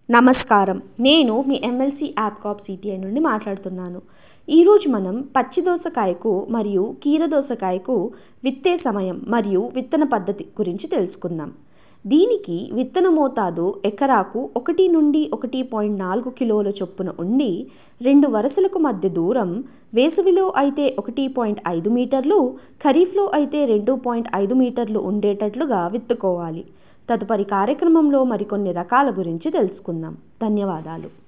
నమస్కారం నేను మీ ఎమ్మెల్సీ యాప్ కాప్ సిటిఐ నుండి మాట్లాడుతున్నాను ఈరోజు మనం పచ్చి దోసకాయకు మరియు కీర దోసకాయకు విత్తే సమయం మరియు విత్తన పద్ధతి గురించి తెలుసుకుందాం దీనికి విత్తన మోతాదు ఎకరాకు ఒకటి నుండి ఒకటి పాయింట్ నాలుగు కిలోల చొప్పున ఉండి రెండు వరుసలకు మధ్య దూరం వేసవిలో అయితే ఒకటి పాయింట్ ఐదు మీటర్లు ఖరీఫ్లో అయితే రెండు పాయింట్ ఐదు మీటర్లు ఉండేటట్లుగా విత్తుకోవాలి తదుపరి కార్యక్రమంలో మరికొన్ని రకాల గురించి తెలుసుకుందాం ధన్యవాదాలు